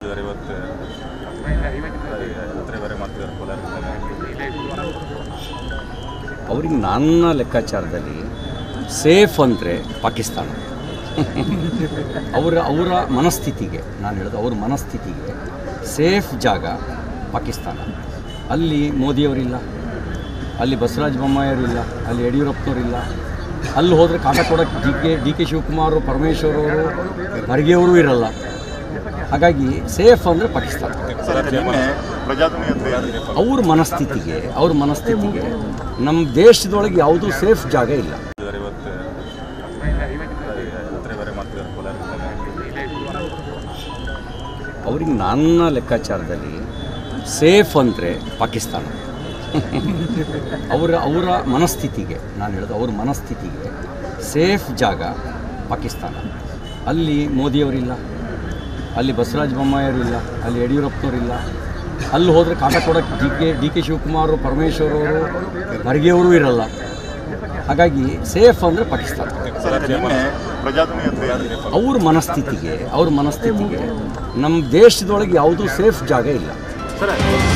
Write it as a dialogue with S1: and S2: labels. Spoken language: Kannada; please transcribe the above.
S1: ಇದ್ದಾರೆ ಇವತ್ತು ರಾತ್ರಿವರೆ ಮಾಡ್ತಿದ್ದಾರೆ ಕೋಲಾರ
S2: ಅವ್ರಿಗೆ ನನ್ನ ಲೆಕ್ಕಾಚಾರದಲ್ಲಿ ಸೇಫ್ ಅಂದರೆ ಪಾಕಿಸ್ತಾನ ಅವರ ಅವರ ಮನಸ್ಥಿತಿಗೆ ನಾನು ಹೇಳೋದು ಅವ್ರ ಮನಸ್ಥಿತಿಗೆ ಸೇಫ್ ಜಾಗ ಪಾಕಿಸ್ತಾನ ಅಲ್ಲಿ ಮೋದಿಯವರಿಲ್ಲ ಅಲ್ಲಿ ಬಸವರಾಜ ಬೊಮ್ಮಾಯಿಯವರು ಇಲ್ಲ ಅಲ್ಲಿ ಯಡಿಯೂರಪ್ಪನವರಿಲ್ಲ ಅಲ್ಲಿ ಹೋದರೆ ಕಾಟ ಕೊಡೋಕ್ಕೆ D K D K Shivakumar Parameshwar ಅವರು ಖರ್ಗೆ ಅವರು ಇರಲ್ಲ ಹಾಗಾಗಿ ಸೇಫ್ ಅಂದರೆ ಪಾಕಿಸ್ತಾನ
S1: ಸರ್ ನಿನ್ನೆ ಪ್ರಜಾಧ್ವನಿ
S2: ಅವ್ರ ಮನಸ್ಥಿತಿಗೆ ಅವ್ರ ಮನಸ್ಥಿತಿಗೆ ನಮ್ಮ ದೇಶದೊಳಗೆ ಯಾವುದೂ ಸೇಫ್ ಜಾಗ ಇಲ್ಲ
S1: ಇದ್ದಾರೆ ಇವತ್ತು ರಾತ್ರಿವರೆ ಮಾಡ್ತಿದ್ದಾರೆ ಕೋಲಾರ
S2: ಅವ್ರಿಗೆ ನನ್ನ ಲೆಕ್ಕಾಚಾರದಲ್ಲಿ ಸೇಫ್ ಅಂದರೆ ಪಾಕಿಸ್ತಾನ ಅವರ ಅವರ ಮನಸ್ಥಿತಿಗೆ ನಾನು ಹೇಳೋದು ಅವ್ರ ಮನಸ್ಥಿತಿಗೆ ಸೇಫ್ ಜಾಗ ಪಾಕಿಸ್ತಾನ ಅಲ್ಲಿ ಮೋದಿಯವರಿಲ್ಲ ಅಲ್ಲಿ ಬಸವರಾಜ ಬೊಮ್ಮಾಯಿಯವರು ಇಲ್ಲ ಅಲ್ಲಿ ಯಡಿಯೂರಪ್ಪನವರಿಲ್ಲ ಅಲ್ಲಿ ಹೋದರೆ ಕಾಟ ಕೊಡೋಕ್ಕೆ D K D K Shivakumar Parameshwar ಅವರು ಖರ್ಗೆ ಅವರು ಇರಲ್ಲ ಹಾಗಾಗಿ ಸೇಫ್ ಅಂದರೆ ಪಾಕಿಸ್ತಾನ
S1: ಸರ್ ನಿನ್ನೆ ಪ್ರಜಾಧ್ವನಿ
S2: ಅವ್ರ ಮನಸ್ಥಿತಿಗೆ ಅವ್ರ ಮನಸ್ಥಿತಿಗೆ ನಮ್ಮ ದೇಶದೊಳಗೆ ಯಾವುದೂ ಸೇಫ್ ಜಾಗ ಇಲ್ಲ
S1: ಸರ್